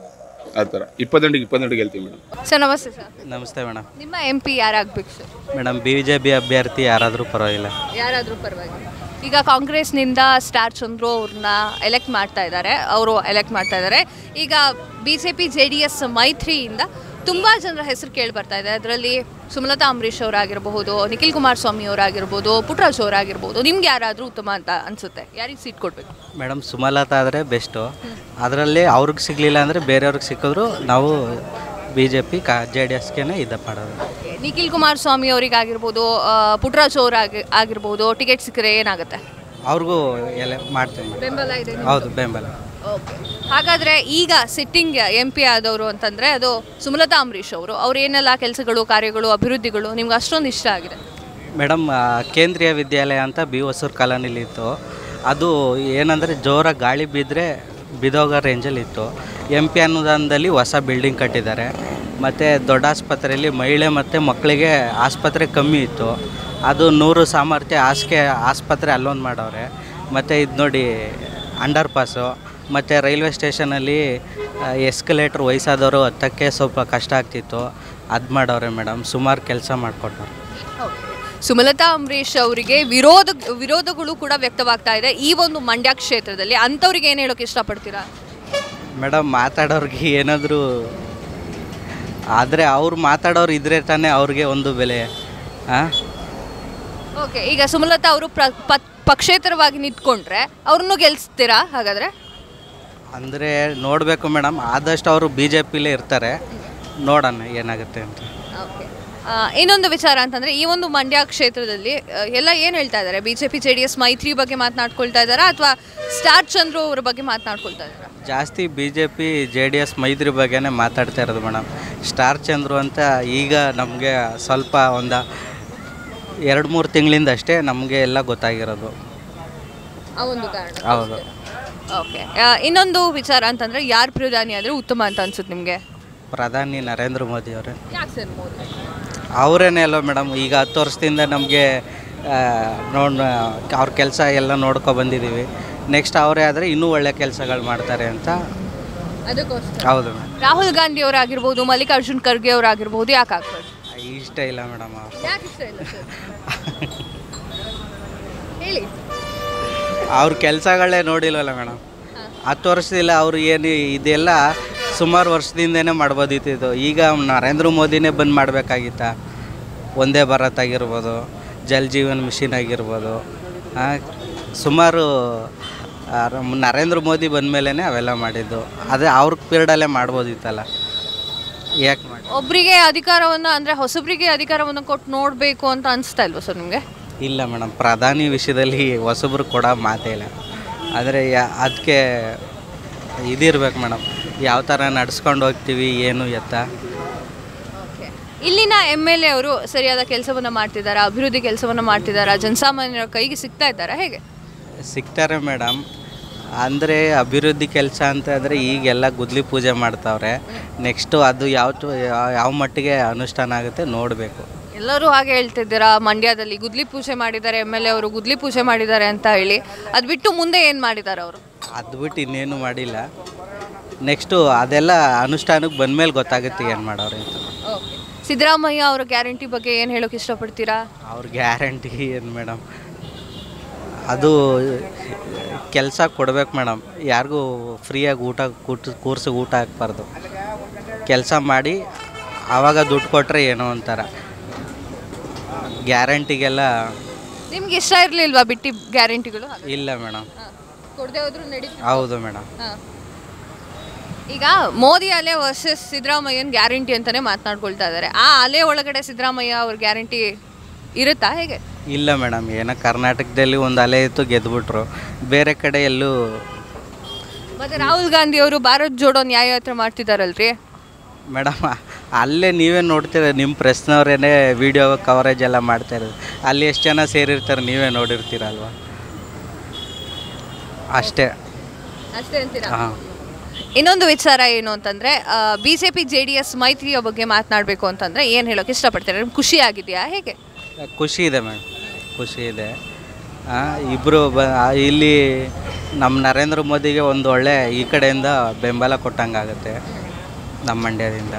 ಆ ಥರ ಇಪ್ಪತ್ತೆಂಟಿಗೆ ಇಪ್ಪತ್ತೆಂಟು ಗೆಲ್ತೀವಿ ಮೇಡಮ್ ಸರ್ ನಮಸ್ತೆ ಸರ್ ನಮಸ್ತೆ ಮೇಡಮ್ ನಿಮ್ಮ ಎಂ ಪಿ ಯಾರಾಗಬೇಕು sir madam B J P ಅಭ್ಯರ್ಥಿ ಯಾರಾದರೂ ಪರವಾಗಿಲ್ಲ ಯಾರಾದರೂ ಪರವಾಗಿಲ್ಲ ಈಗ ಕಾಂಗ್ರೆಸ್ನಿಂದ ಸ್ಟಾರ್ ಚಂದ್ರು ಅವ್ರನ್ನ ಎಲೆಕ್ಟ್ ಮಾಡ್ತಾ ಇದ್ದಾರೆ ಅವರು ಎಲೆಕ್ಟ್ ಮಾಡ್ತಾ ಇದ್ದಾರೆ ಈಗ B J P J D S ಮೈತ್ರಿಯಿಂದ ತುಂಬ ಜನರ ಹೆಸರು ಕೇಳಿ ಬರ್ತಾ ಇದೆ ಅದರಲ್ಲಿ ಸುಮಲತಾ ಅಂಬರೀಶ್ ಅವರಾಗಿರಬಹುದು ನಿಖಿಲ್ ಕುಮಾರಸ್ವಾಮಿ ಅವರಾಗಿರ್ಬೋದು ಪುಟ್ಟರಾಜ್ ಅವರಾಗಿರ್ಬೋದು ನಿಮ್ಗೆ ಯಾರಾದರೂ ಉತ್ತಮ ಅಂತ ಅನ್ಸುತ್ತೆ ಯಾರಿಗೆ ಸೀಟ್ ಕೊಡಬೇಕು ಮೇಡಮ್ ಸುಮಲತಾ ಆದರೆ ಬೆಸ್ಟು ಅದರಲ್ಲಿ ಅವ್ರಿಗೆ ಸಿಗಲಿಲ್ಲ ಅಂದರೆ ಬೇರೆಯವ್ರಿಗೆ ಸಿಕ್ಕಿದ್ರು ನಾವು ಬಿ ಜೆ ಪಿ ಕಾ ಜೆ ಡಿ ಎಸ್ಗೆ ಇದು ಮಾಡೋದು ನಿಖಿಲ್ ಕುಮಾರಸ್ವಾಮಿ ಅವರಿಗಾಗಿರ್ಬೋದು ಆ, ಪುಟ್ಟರಾಜ್ ಅವರಾಗಿ ಆಗಿರ್ಬೋದು ಟಿಕೆಟ್ ಸಿಕ್ಕರೆ ಏನಾಗುತ್ತೆ ಅವ್ರಿಗೂ ಎಲ್ಲ ಮಾಡ್ತೀನಿ ಮೇಡಮ್. ಬೆಂಬಲ ಇದೆ ಹೌದು ಬೆಂಬಲ ಓಕೆ ಹಾಗಾದ್ರೆ ಈಗ ಸಿಟ್ಟಿಂಗ್ ಎಂ ಪಿ ಆದವರು ಅಂತಂದ್ರೆ ಅದು ಸುಮಲತಾ ಅಂಬರೀಶ್ ಅವರು ಅವ್ರು ಏನೆಲ್ಲ ಕೆಲಸಗಳು ಕಾರ್ಯಗಳು ಅಭಿವೃದ್ಧಿಗಳು ನಿಮ್ಗೆ ಅಷ್ಟೊಂದು ಇಷ್ಟ ಆಗಿದೆ ಮೇಡಮ್ ಆ, ಕೇಂದ್ರೀಯ ವಿದ್ಯಾಲಯ ಅಂತ ಬಿ ಹೊಸೂರು ಕಾಲೋನಿಲಿ ಇತ್ತು ಅದು ಏನಂದರೆ ಜೋರಾಗಿ ಗಾಳಿ ಬಿದ್ದರೆ ಬಿದೋಗೋ ರೇಂಜಲ್ಲಿ ಇತ್ತು ಎಂ ಪಿ ಅನುದಾನದಲ್ಲಿ ಹೊಸ ಬಿಲ್ಡಿಂಗ್ ಕಟ್ಟಿದ್ದಾರೆ ಮತ್ತು ದೊಡ್ಡ ಆಸ್ಪತ್ರೆಯಲ್ಲಿ ಮಹಿಳೆ ಮತ್ತು ಮಕ್ಕಳಿಗೆ ಆಸ್ಪತ್ರೆ ಕಮ್ಮಿ ಇತ್ತು ಅದು ನೂರು ಸಾಮರ್ಥ್ಯ ಹಾಸಿಗೆ ಆಸ್ಪತ್ರೆ ಅಲ್ಲೊಂದು ಮಾಡವ್ರೆ ಮತ್ತು ಇದು ನೋಡಿ ಅಂಡರ್ ಪಾಸು ಮತ್ತು ರೈಲ್ವೆ ಸ್ಟೇಷನಲ್ಲಿ ಎಸ್ಕಲೇಟ್ರ್ ವಯಸ್ಸಾದವರು ಹತ್ತಕ್ಕೆ ಸ್ವಲ್ಪ ಕಷ್ಟ ಆಗ್ತಿತ್ತು ಅದು ಮಾಡವ್ರೆ ಮೇಡಮ್ ಸುಮಾರು ಕೆಲಸ ಮಾಡಿಕೊಟ್ಟವ್ರೆ ಸುಮಲತಾ ಅಂಬರೀಶ್ ಅವರಿಗೆ ವಿರೋಧ ವಿರೋಧಗಳು ಕೂಡ ವ್ಯಕ್ತವಾಗ್ತಾ ಇದೆ ಈ ಒಂದು ಮಂಡ್ಯ ಕ್ಷೇತ್ರದಲ್ಲಿ ಅಂಥವ್ರಿಗೆ ಏನು ಹೇಳೋಕೆ ಇಷ್ಟಪಡ್ತೀರಾ ಮೇಡಮ್ ಮಾತಾಡೋರಿಗೆ ಏನಾದರೂ ಆದರೆ ಅವ್ರು ಮಾತಾಡೋರು ಇದ್ರೆ ತಾನೇ ಅವ್ರಿಗೆ ಒಂದು ಬೆಲೆ ಹಾಂ ಓಕೆ ಈಗ ಸುಮಲತಾ ಅವರು ಪ್ರ ಪ- ಪಕ್ಷೇತರವಾಗಿ ನಿಂತ್ಕೊಂಡ್ರೆ ಅವ್ರನ್ನೂ ಗೆಲ್ಸ್ತೀರಾ ಹಾಗಾದ್ರೆ ಅಂದರೆ ನೋಡಬೇಕು ಮೇಡಮ್ ಆದಷ್ಟು ಅವರು ಬಿ ಜೆ ಪಿಲೇ ಇರ್ತಾರೆ ನೋಡೋಣ ಏನಾಗುತ್ತೆ ಅಂತ ಓಕೆ ಇನ್ನೊಂದು ವಿಚಾರ ಅಂತಂದ್ರೆ ಈ ಒಂದು ಮಂಡ್ಯ ಕ್ಷೇತ್ರದಲ್ಲಿ ಆ, ಎಲ್ಲ ಏನು ಹೇಳ್ತಾ ಇದ್ದಾರೆ ಬಿಜೆಪಿ ಜೆ ಡಿ ಎಸ್ ಮೈತ್ರಿ ಬಗ್ಗೆ ಮಾತನಾಡ್ಕೊಳ್ತಾ ಇದ್ದಾರಾ ಅಥವಾ ಸ್ಟಾರ್ ಚಂದ್ರು ಅವ್ರ ಬಗ್ಗೆ ಮಾತನಾಡ್ಕೊಳ್ತಾ ಇದ್ದಾರಾ ಜಾಸ್ತಿ B J P J D S ಮೈತ್ರಿ ಬಗ್ಗೆನೇ ಮಾತಾಡ್ತಾ ಇರೋದು ಮೇಡಮ್ ಸ್ಟಾರ್ ಚಂದ್ರು ಅಂತ ಈಗ ನಮಗೆ ಸ್ವಲ್ಪ ಒಂದು ಎರಡು ಮೂರು ತಿಂಗಳಿಂದ ಅಷ್ಟೇ ನಮಗೆ ಎಲ್ಲ ಗೊತ್ತಾಗಿರೋದು ಆ ಒಂದು ಕಾರಣ ಹೌದು ಓಕೆ ಇನ್ನೊಂದು ವಿಚಾರ ಅಂತಂದ್ರೆ ಯಾರು ಪ್ರಧಾನಿ ಆದ್ರೆ ಉತ್ತಮ ಅಂತ ಅನ್ಸುತ್ತೆ ನಿಮಗೆ ಪ್ರಧಾನಿ ನರೇಂದ್ರ ಮೋದಿ ಅವರೇ ಯಾಕೆ ಸರ್ ಮೋದಿ ಅವರೇನೇ ಅಲ್ವ ಮೇಡಮ್ ಈಗ ಹತ್ತು ವರ್ಷದಿಂದ ನಮಗೆ ನೋಡ್ ಅವ್ರ ಕೆಲಸ ಎಲ್ಲ ನೋಡ್ಕೊ ಬಂದಿದ್ದೀವಿ ನೆಕ್ಸ್ಟ್ ಅವರೇ ಆದರೆ ಇನ್ನೂ ಒಳ್ಳೆ ಕೆಲಸಗಳು ಮಾಡ್ತಾರೆ ಅಂತ ಅದಕ್ಕೋಸ್ಕರ ಹೌದು ಮೇಡಮ್ ರಾಹುಲ್ ಗಾಂಧಿ ಅವರಾಗಿರ್ಬೋದು ಮಲ್ಲಿಕಾರ್ಜುನ್ ಖರ್ಗೆ ಅವರಾಗಿರ್ಬೋದು ಯಾಕೆ ಆಗ್ಬೋದು ಇಷ್ಟ ಇಲ್ಲ ಮೇಡಮ್ ಅವ್ರು ಯಾಕೆ ಇಷ್ಟ ಇಲ್ಲ ಸರ್ ಹೇಳಿ ಅವ್ರ ಕೆಲಸಗಳೇ ನೋಡಿಲ್ವಲ್ಲ ಮೇಡಮ್ ಹತ್ತು ವರ್ಷದಿಂದ ಅವರು ಏನು ಇದೆಲ್ಲ ಸುಮಾರು ವರ್ಷದಿಂದನೇ ಮಾಡ್ಬೋದಿತ್ತು ಈಗ ನರೇಂದ್ರ ಮೋದಿನೇ ಬಂದ್ ಮಾಡಬೇಕಾಗಿತ್ತ ಒಂದೇ ಭಾರತ್ ಆಗಿರ್ಬೋದು ಜಲ್ ಜೀವನ್ ಮಿಷನ್ ಆಗಿರ್ಬೋದು ಆ, ಸುಮಾರು ಆ, ರ- ನರೇಂದ್ರ ಮೋದಿ ಬಂದಮೇಲೆ ಅವೆಲ್ಲ ಮಾಡಿದ್ದು ಅದೇ ಅವ್ರ ಪೀರಿಯಡಲ್ಲೇ ಮಾಡ್ಬೋದಿತ್ತಲ್ಲ ಯಾಕೆ ಮಾಡಿ ಒಬ್ಬರಿಗೆ ಅಧಿಕಾರವನ್ನ ಅಂದ್ರೆ ಹೊಸಬ್ರಿಗೆ ಅಧಿಕಾರವನ್ನು ಕೊಟ್ಟು ನೋಡಬೇಕು ಅಂತ ಅನಿಸ್ತಾ ಇಲ್ವಾ ಸರ್ ನಿಮಗೆ ಇಲ್ಲ ಮೇಡಮ್ ಪ್ರಧಾನಿ ವಿಷಯದಲ್ಲಿ ಹೊಸಬ್ರು ಕೊಡೋ ಮಾತೇ ಇಲ್ಲ ಆದರೆ ಅದಕ್ಕೆ ಇದಿರ್ಬೇಕು ಮೇಡಮ್ ಯಾವ ಥರ ನಡ್ಸ್ಕೊಂಡು ಹೋಗ್ತೀವಿ ಏನು ಎತ್ತ ಇಲ್ಲಿನ ಎಮ್ ಎಲ್ ಎ ಅವರು ಸರಿಯಾದ ಕೆಲಸವನ್ನ ಮಾಡ್ತಿದ್ದಾರಾ ಅಭಿವೃದ್ಧಿ ಕೆಲಸವನ್ನ ಮಾಡ್ತಿದ್ದಾರಾ ಜನಸಾಮಾನ್ಯರ ಕೈಗೆ ಸಿಗ್ತಾ ಇದ್ದಾರಾ ಹೇಗೆ ಸಿಗ್ತಾರೆ ಮೇಡಮ್ ಅಂದರೆ ಅಭಿವೃದ್ಧಿ ಕೆಲಸ ಅಂತ ಅಂದರೆ ಈಗೆಲ್ಲ ಗುದ್ಲಿ ಪೂಜೆ ಮಾಡ್ತಾವ್ರೆ ನೆಕ್ಸ್ಟು ಅದು ಯಾವ ಯಾವ ಮಟ್ಟಿಗೆ ಅನುಷ್ಠಾನ ಆಗುತ್ತೆ ನೋಡಬೇಕು ಎಲ್ಲರೂ ಹಾಗೆ ಹೇಳ್ತಿದ್ದೀರಾ ಮಂಡ್ಯದಲ್ಲಿ ಗುದ್ಲಿ ಪೂಜೆ ಮಾಡಿದ್ದಾರೆ ಎಮ್ ಎಲ್ ಎ ಅವರು ಗುದ್ಲಿ ಪೂಜೆ ಮಾಡಿದ್ದಾರೆ ಅಂತ ಹೇಳಿ ಅದು ಬಿಟ್ಟು ಮುಂದೆ ಏನು ಮಾಡಿದ್ದಾರೆ ಅವರು ಅದು ಬಿಟ್ಟು ಇನ್ನೇನು ಮಾಡಿಲ್ಲ ನೆಕ್ಸ್ಟು ಅದೆಲ್ಲ ಅನುಷ್ಠಾನಕ್ಕೆ ಬಂದಮೇಲೆ ಗೊತ್ತಾಗುತ್ತೆ ಏನು ಮಾಡೋರು ಅಂತ ಸಿದ್ದರಾಮಯ್ಯ ಅವರ ಗ್ಯಾರಂಟಿ ಬಗ್ಗೆ ಏನು ಹೇಳೋಕೆ ಇಷ್ಟಪಡ್ತೀರಾ ಅವ್ರ ಗ್ಯಾರಂಟಿ ಏನು ಮೇಡಮ್ ಅದು ಕೆಲಸ ಕೊಡ್ಬೇಕು ಮೇಡಮ್ ಯಾರಿಗೂ ಫ್ರೀಯಾಗಿ ಊಟ ಕೂಟ ಕೂರ್ಸಿ ಊಟ ಹಾಕ್ಬಾರ್ದು ಕೆಲಸ ಮಾಡಿ ಆವಾಗ ದುಡ್ಡು ಕೊಟ್ಟರೆ ಏನೋ ಒಂಥರ ಗ್ಯಾರಂಟಿಗೆಲ್ಲ ನಿಮ್ಗೆ ಇಷ್ಟ ಇರಲಿಲ್ವಾ ಬಿಟ್ಟಿ ಗ್ಯಾರಂಟಿಗಳು ಇಲ್ಲ ಮೇಡಮ್ ಕೊಡದೆ ಹೋದ್ರು ನಡೀತಿ ಹೌದು ಮೇಡಮ್ ಈಗ ಮೋದಿ ಅಲೆ ವರ್ಸಸ್ ಸಿದ್ದರಾಮಯ್ಯನ ಗ್ಯಾರಂಟಿ ಅಂತಾನೆ ಮಾತನಾಡ್ಕೊಳ್ತಾ ಇದ್ದಾರೆ ಆ ಅಲೆ ಒಳಗಡೆ ಸಿದ್ದರಾಮಯ್ಯ ಅವ್ರ ಗ್ಯಾರಂಟಿ ಇರುತ್ತಾ ಹೇಗೆ ಇಲ್ಲ ಮೇಡಮ್ ಏನೋ ಕರ್ನಾಟಕದಲ್ಲಿ ಒಂದು ಅಲೆ ಇತ್ತು ಗೆದ್ಬಿಟ್ರು ಬೇರೆ ಕಡೆ ಎಲ್ಲೂ ಮತ್ತೆ ರಾಹುಲ್ ಗಾಂಧಿ ಅವರು ಭಾರತ್ ಜೋಡೋ ನ್ಯಾಯಯಾತ್ರೆ ಮಾಡ್ತಿದಾರಲ್ರಿ ಮೇಡಮ್ ಅಲ್ಲೇ ನೀವೇ ನೋಡ್ತೀರ ನಿಮ್ಮ ಪ್ರೆಸ್ನವ್ರೇನೆ ವಿಡಿಯೋ ಕವರೇಜ್ ಎಲ್ಲ ಮಾಡ್ತಾ ಇರೋದು ಅಲ್ಲಿ ಎಷ್ಟು ಜನ ಸೇರಿರ್ತಾರೆ ನೀವೇ ನೋಡಿರ್ತೀರಲ್ವ ಅಷ್ಟೇ ಅಷ್ಟೇ ಅಂತೀರಾ ಹಾಂ ಇನ್ನೊಂದು ವಿಚಾರ ಏನು ಅಂತಂದ್ರೆ B J P J D S ಮೈತ್ರಿಯ ಬಗ್ಗೆ ಮಾತನಾಡಬೇಕು ಅಂತಂದ್ರೆ ಏನು ಹೇಳೋಕೆ ಇಷ್ಟಪಡ್ತಾರೆ ನಿಮ್ಗೆ ಖುಷಿ ಆಗಿದೆಯಾ ಹೇಗೆ ಖುಷಿ ಇದೆ ಮೇಡಮ್ ಖುಷಿ ಇದೆ ಇಬ್ಬರು ಬ ಇಲ್ಲಿ ನಮ್ಮ ನರೇಂದ್ರ ಮೋದಿಗೆ ಒಂದು ಒಳ್ಳೆ ಈ ಕಡೆಯಿಂದ ಬೆಂಬಲ ಕೊಟ್ಟಂಗಾಗುತ್ತೆ ನಮ್ಮ ಮಂಡ್ಯದಿಂದ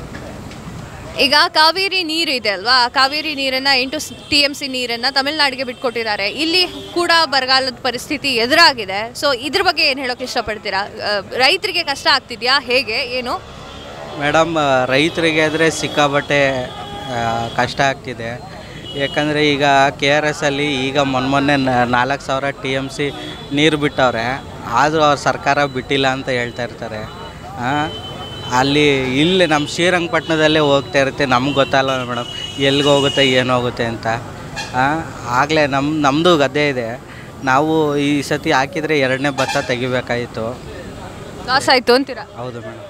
ಈಗ ಕಾವೇರಿ ನೀರು ಇದೆ ಅಲ್ವಾ ಆ ಕಾವೇರಿ ನೀರನ್ನ ಎಂಟು ಟಿ ಎಂ ಸಿ ನೀರನ್ನ ತಮಿಳ್ನಾಡಿಗೆ ಬಿಟ್ಕೊಟ್ಟಿದ್ದಾರೆ ಇಲ್ಲಿ ಕೂಡ ಬರಗಾಲದ ಪರಿಸ್ಥಿತಿ ಎದುರಾಗಿದೆ ಸೊ ಇದ್ರ ಬಗ್ಗೆ ಏನು ಹೇಳೋಕೆ ಇಷ್ಟಪಡ್ತೀರಾ ಆ, ರೈತರಿಗೆ ಕಷ್ಟ ಆಗ್ತಿದ್ಯಾ ಹೇಗೆ ಏನು ಮೇಡಮ್ ರೈತರಿಗೆ ಆದರೆ ಸಿಕ್ಕಾಬಟ್ಟೆ ಆ, ಕಷ್ಟ ಆಗ್ತಿದೆ ಯಾಕಂದರೆ ಈಗ ಕೆ ಆರ್ ಎಸ್ ಅಲ್ಲಿ ಈಗ ಮೊನ್ನೆ ಮೊನ್ನೆ ನಾಲ್ಕು ಸಾವಿರ ಟಿ ಎಮ್ ಸಿ ನೀರು ಬಿಟ್ಟವ್ರೆ ಆದರೂ ಅವ್ರ ಸರ್ಕಾರ ಬಿಟ್ಟಿಲ್ಲ ಅಂತ ಹೇಳ್ತಾ ಇರ್ತಾರೆ ಆ, ಅಲ್ಲಿ ಇಲ್ಲಿ ನಮ್ಮ ಶ್ರೀರಂಗಪಟ್ಟಣದಲ್ಲೇ ಹೋಗ್ತಾ ಇರುತ್ತೆ ನಮ್ಗೆ ಗೊತ್ತಲ್ಲ ಮೇಡಮ್ ಎಲ್ಲಿಗೆ ಹೋಗುತ್ತೆ ಏನು ಹೋಗುತ್ತೆ ಅಂತ ಆಗಲೇ ನಮ್ಮ ನಮ್ಮದು ಗದ್ದೆ ಇದೆ ನಾವು ಈ ಸತಿ ಹಾಕಿದರೆ ಎರಡನೇ ಭತ್ತ ತೆಗಿಬೇಕಾಯಿತು ಲಾಸ್ ಆಯ್ತು ಅಂತೀರಾ ಹೌದು ಮೇಡಮ್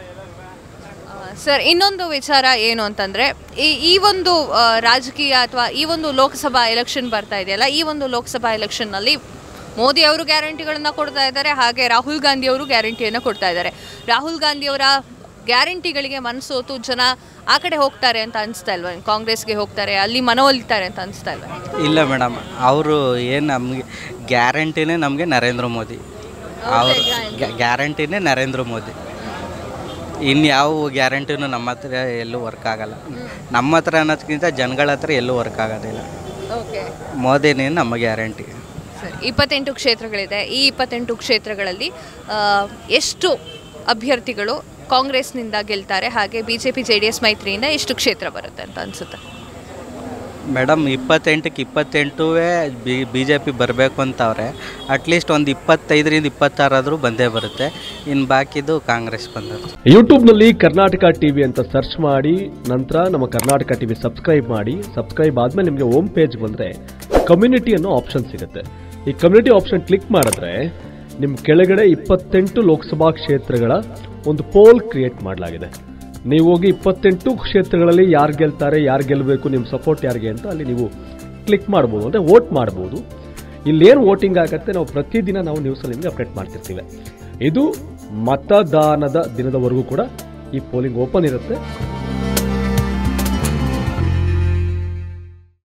ಸರ್ ಇನ್ನೊಂದು ವಿಚಾರ ಏನು ಅಂತಂದ್ರೆ ಈ ಈ ಒಂದು ಆ, ರಾಜಕೀಯ ಅಥವಾ ಈ ಒಂದು ಲೋಕಸಭಾ ಎಲೆಕ್ಷನ್ ಬರ್ತಾ ಇದೆಯಲ್ಲ ಈ ಒಂದು ಲೋಕಸಭಾ ಎಲೆಕ್ಷನ್ನಲ್ಲಿ ಮೋದಿ ಅವರು ಗ್ಯಾರಂಟಿಗಳನ್ನ ಕೊಡ್ತಾ ಇದ್ದಾರೆ ಹಾಗೆ ರಾಹುಲ್ ಗಾಂಧಿ ಅವರು ಗ್ಯಾರಂಟಿಯನ್ನು ಕೊಡ್ತಾ ಇದ್ದಾರೆ ರಾಹುಲ್ ಗಾಂಧಿ ಅವರ ಗ್ಯಾರಂಟಿಗಳಿಗೆ ಮನಸೋತು ಜನ ಆ ಕಡೆ ಹೋಗ್ತಾರೆ ಅಂತ ಅನಿಸ್ತಾ ಇಲ್ವಾ ಕಾಂಗ್ರೆಸ್ಗೆ ಹೋಗ್ತಾರೆ ಅಲ್ಲಿ ಮನವೊಲಿತಾರೆ ಅಂತ ಅನಿಸ್ತಾ ಇಲ್ವಾ ಇಲ್ಲ ಮೇಡಮ್ ಅವರು ಏನು ನಮಗೆ ಗ್ಯಾರಂಟಿನೇ ನಮಗೆ ನರೇಂದ್ರ ಮೋದಿ ಅವ್ರ ಗ್ಯಾರಂಟಿನೇ ನರೇಂದ್ರ ಮೋದಿ ಇನ್ಯಾವ ಗ್ಯಾರಂಟಿನೂ ನಮ್ಮ ಹತ್ರ ಎಲ್ಲೂ ವರ್ಕ್ ಆಗಲ್ಲ ನಮ್ಮ ಹತ್ರ ಅನ್ನೋದಕ್ಕಿಂತ ಜನಗಳ ಹತ್ರ ಎಲ್ಲೂ ವರ್ಕ್ ಆಗೋದಿಲ್ಲ ಓಕೆ ಮೋದಿನೇ ನಮ್ಮ ಗ್ಯಾರಂಟಿ ಸರಿ ಇಪ್ಪತ್ತೆಂಟು ಕ್ಷೇತ್ರಗಳಿದೆ ಈ ಇಪ್ಪತ್ತೆಂಟು ಕ್ಷೇತ್ರಗಳಲ್ಲಿ ಆ, ಎಷ್ಟು ಅಭ್ಯರ್ಥಿಗಳು ಕಾಂಗ್ರೆಸ್ನಿಂದ ಗೆಲ್ತಾರೆ ಹಾಗೆ B J P J D S ಮೈತ್ರಿಯಿಂದ ಎಷ್ಟು ಕ್ಷೇತ್ರ ಬರುತ್ತೆ ಅಂತ ಅನ್ಸುತ್ತೆ ಮೇಡಮ್ ಇಪ್ಪತ್ತೆಂಟಕ್ಕೆ ಇಪ್ಪತ್ತೆಂಟುವೇ ಬಿ ಬಿ ಜೆ ಪಿ ಬರಬೇಕು ಅಂತವ್ರೆ ಅಟ್ಲೀಸ್ಟ್ ಒಂದು ಇಪ್ಪತ್ತೈದರಿಂದ ಇಪ್ಪತ್ತಾರಾದರೂ ಬಂದೇ ಬರುತ್ತೆ ಇನ್ನು ಬಾಕಿದು ಕಾಂಗ್ರೆಸ್ ಬಂದದ್ದು ಯೂಟ್ಯೂಬ್ನಲ್ಲಿ ಕರ್ನಾಟಕ ಟಿವಿ ಅಂತ ಸರ್ಚ್ ಮಾಡಿ ನಂತರ ನಮ್ಮ ಕರ್ನಾಟಕ ಟಿವಿ ಸಬ್ಸ್ಕ್ರೈಬ್ ಮಾಡಿ ಸಬ್ಸ್ಕ್ರೈಬ್ ಆದಮೇಲೆ ನಿಮಗೆ ಹೋಮ್ ಪೇಜ್ ಬಂದರೆ ಕಮ್ಯುನಿಟಿ ಅನ್ನೋ ಆಪ್ಷನ್ ಸಿಗುತ್ತೆ ಈ ಕಮ್ಯುನಿಟಿ ಆಪ್ಷನ್ ಕ್ಲಿಕ್ ಮಾಡಿದ್ರೆ ನಿಮ್ಮ ಕೆಳಗಡೆ ಇಪ್ಪತ್ತೆಂಟು ಲೋಕಸಭಾ ಕ್ಷೇತ್ರಗಳ ಒಂದು ಪೋಲ್ ಕ್ರಿಯೇಟ್ ಮಾಡಲಾಗಿದೆ ನೀವು ಹೋಗಿ ಇಪ್ಪತ್ತೆಂಟು ಕ್ಷೇತ್ರಗಳಲ್ಲಿ ಯಾರು ಗೆಲ್ತಾರೆ ಯಾರು ಗೆಲ್ಲಬೇಕು ನಿಮ್ಮ ಸಪೋರ್ಟ್ ಯಾರಿಗೆ ಅಂತ ಅಲ್ಲಿ ನೀವು ಕ್ಲಿಕ್ ಮಾಡ್ಬೋದು ಅಂದರೆ ವೋಟ್ ಮಾಡ್ಬೋದು ಇಲ್ಲೇನು ವೋಟಿಂಗ್ ಆಗುತ್ತೆ ನಾವು ಪ್ರತಿದಿನ ನಾವು ನ್ಯೂಸಲ್ಲಿ ನಿಮಗೆ ಅಪ್ಡೇಟ್ ಮಾಡ್ತಿರ್ತೀವಿ ಇದು ಮತದಾನದ ದಿನದವರೆಗೂ ಕೂಡ ಈ ಪೋಲಿಂಗ್ ಓಪನ್ ಇರುತ್ತೆ